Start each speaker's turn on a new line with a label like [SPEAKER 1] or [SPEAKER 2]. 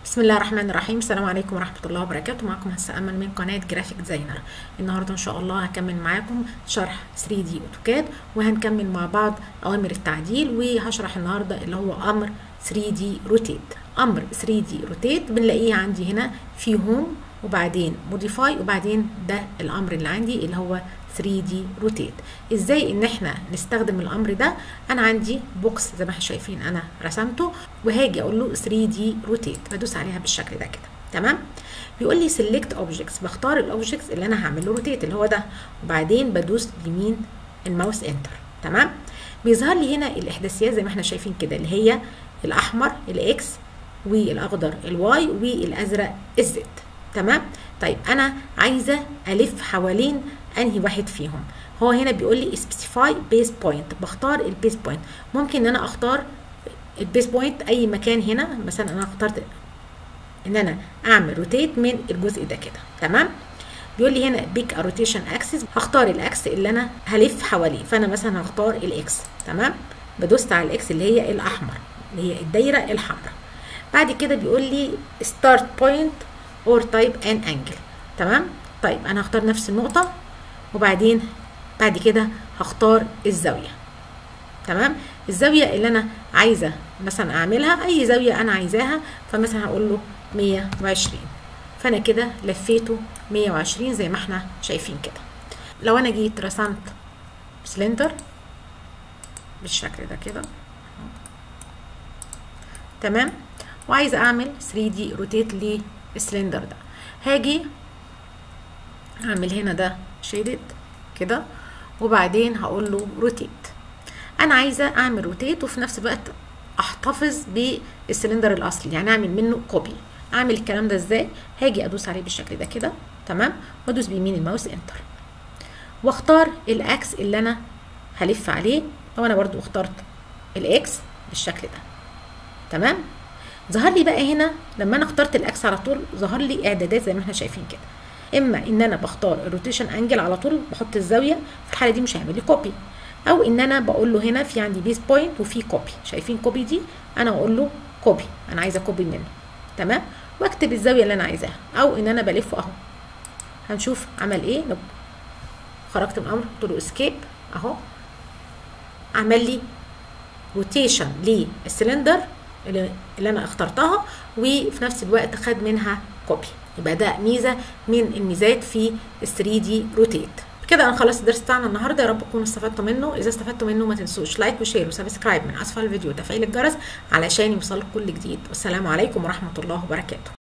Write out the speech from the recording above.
[SPEAKER 1] بسم الله الرحمن الرحيم السلام عليكم ورحمة الله وبركاته معكم هسه أمل من قناة جرافيك ديزاينر النهاردة إن شاء الله هكمل معاكم شرح 3 دي أوتوكاد وهنكمل مع بعض أوامر التعديل وهشرح النهاردة اللي هو أمر 3 دي روتيت أمر 3 دي روتيت بنلاقيه عندي هنا في هوم وبعدين موديفاي وبعدين ده الأمر اللي عندي اللي هو 3 دي روتيت ازاي ان احنا نستخدم الامر ده انا عندي بوكس زي ما احنا شايفين انا رسمته وهاجي اقول له 3 دي روتيت بدوس عليها بالشكل ده كده تمام بيقول لي سيلكت اوبجكتس بختار الاوبجكتس اللي انا هعمل له روتيت اللي هو ده وبعدين بدوس يمين الماوس انتر تمام بيظهر لي هنا الاحداثيات زي ما احنا شايفين كده اللي هي الاحمر الاكس والاخضر الواي والازرق الزد تمام طيب انا عايزه الف حوالين انهي واحد فيهم هو هنا بيقول لي سبيسيفاي بيس بوينت بختار البيس بوينت ممكن ان انا اختار البيس بوينت اي مكان هنا مثلا انا اخترت ان انا اعمل روتيت من الجزء ده كده تمام بيقول لي هنا بيك روتيشن اكسس هختار الاكس اللي انا هلف حواليه فانا مثلا هختار الاكس تمام بدوست على الاكس اللي هي الاحمر اللي هي الدايره الحمراء بعد كده بيقول لي ستارت بوينت اور تايب ان انجل تمام طيب انا هختار نفس النقطه وبعدين بعد كده هختار الزاويه تمام الزاويه اللي انا عايزه مثلا اعملها اي زاويه انا عايزاها فمثلا هقول له 120 فانا كده لفيته 120 زي ما احنا شايفين كده لو انا جيت رسمت سلندر بالشكل ده كده تمام وعايزه اعمل 3 دي روتيت للسلندر ده هاجي اعمل هنا ده شيدد كده وبعدين هقول له روتيت انا عايزه اعمل روتيت وفي نفس الوقت احتفظ بالسلندر الاصلي يعني اعمل منه كوبي اعمل الكلام ده ازاي هاجي ادوس عليه بالشكل ده كده تمام وادوس بيمين الماوس انتر واختار الاكس اللي انا هلف عليه لو انا برضو اخترت الاكس بالشكل ده تمام ظهر لي بقى هنا لما انا اخترت الاكس على طول ظهر لي اعدادات زي ما احنا شايفين كده اما ان انا بختار الروتيشن انجل على طول بحط الزاويه في الحاله دي مش هيعمل لي كوبي او ان انا بقول له هنا في عندي بيس بوينت وفي كوبي شايفين كوبي دي انا اقول له كوبي انا عايزه كوبي منه تمام واكتب الزاويه اللي انا عايزاها او ان انا بلفه اهو هنشوف عمل ايه لو خرجت من الامر قلت له اسكيب اهو عمل لي روتيشن للسلندر اللي, اللي انا اخترتها وفي نفس الوقت خد منها كوبي يبقى ده ميزه من الميزات في ال 3 دي روتيت كده انا خلصت الدرس بتاعنا النهارده يا رب تكونوا استفدتوا منه اذا استفدتوا منه ما تنسوش لايك وشير وسبسكرايب من اسفل الفيديو وتفعيل الجرس علشان يوصلك كل جديد والسلام عليكم ورحمه الله وبركاته